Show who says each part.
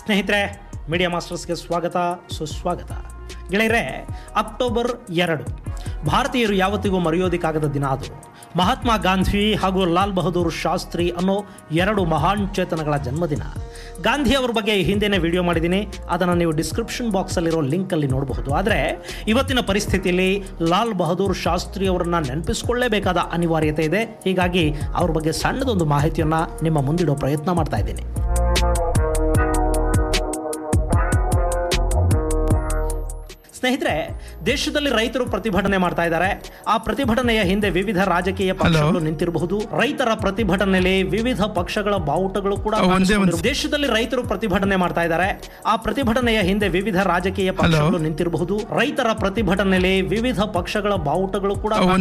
Speaker 1: ಸ್ನೇಹಿತರೆ ಮೀಡಿಯಾ ಮಾಸ್ಟರ್ಸ್ಗೆ ಸ್ವಾಗತ ಸುಸ್ವಾಗತ ಗೆಳೆಯರೆ ಅಕ್ಟೋಬರ್ ಎರಡು ಭಾರತೀಯರು ಯಾವತ್ತಿಗೂ ಮರೆಯೋದಿಕ್ಕಾಗದ ದಿನ ಅದು ಮಹಾತ್ಮ ಗಾಂಧಿ ಹಾಗೂ ಲಾಲ್ ಬಹದ್ದೂರ್ ಶಾಸ್ತ್ರಿ ಅನ್ನೋ ಎರಡು ಮಹಾನ್ ಚೇತನಗಳ ಜನ್ಮದಿನ ಗಾಂಧಿ ಅವ್ರ ಬಗ್ಗೆ ಈ ಹಿಂದೆನೇ ವಿಡಿಯೋ ಮಾಡಿದ್ದೀನಿ ಅದನ್ನು ನೀವು ಡಿಸ್ಕ್ರಿಪ್ಷನ್ ಬಾಕ್ಸಲ್ಲಿರೋ ಲಿಂಕಲ್ಲಿ ನೋಡಬಹುದು ಆದರೆ ಇವತ್ತಿನ ಪರಿಸ್ಥಿತಿಯಲ್ಲಿ ಲಾಲ್ ಬಹದ್ದೂರ್ ಶಾಸ್ತ್ರಿ ಅವರನ್ನ ನೆನಪಿಸ್ಕೊಳ್ಳೇಬೇಕಾದ ಅನಿವಾರ್ಯತೆ ಇದೆ ಹೀಗಾಗಿ ಅವ್ರ ಬಗ್ಗೆ ಸಣ್ಣದೊಂದು ಮಾಹಿತಿಯನ್ನು ನಿಮ್ಮ ಮುಂದಿಡೋ ಪ್ರಯತ್ನ ಮಾಡ್ತಾ ಇದ್ದೀನಿ ಸ್ನೇಹಿತರೆ ದೇಶದಲ್ಲಿ ರೈತರು ಪ್ರತಿಭಟನೆ ಮಾಡ್ತಾ ಇದ್ದಾರೆ ಆ ಪ್ರತಿಭಟನೆಯ ಹಿಂದೆ ವಿವಿಧ ರಾಜಕೀಯ ಪಕ್ಷಗಳು ನಿಂತಿರಬಹುದು ರೈತರ ಪ್ರತಿಭಟನೆಯಲ್ಲಿ ವಿವಿಧ ಪಕ್ಷಗಳ ಬಾವುಟಗಳು ಕೂಡ
Speaker 2: ಒಂದೇ ಒಂದು-
Speaker 1: ಕಾಣಿಸ್ಕೊಂಡಿರು- ದೇಶದಲ್ಲಿ ರೈತರು ಪ್ರತಿಭಟನೆ ಮಾಡ್ತಾ ಇದ್ದಾರೆ ಆ ಪ್ರತಿಭಟನೆಯ ಹಿಂದೆ ವಿವಿಧ ರಾಜಕೀಯ ಪಕ್ಷಗಳು ನಿಂತಿರಬಹುದು ರೈತರ ಪ್ರತಿಭಟನೆಯಲ್ಲಿ ವಿವಿಧ ಪಕ್ಷಗಳ ಬಾವುಟಗಳು ಕೂಡ
Speaker 2: ಒಂದೇ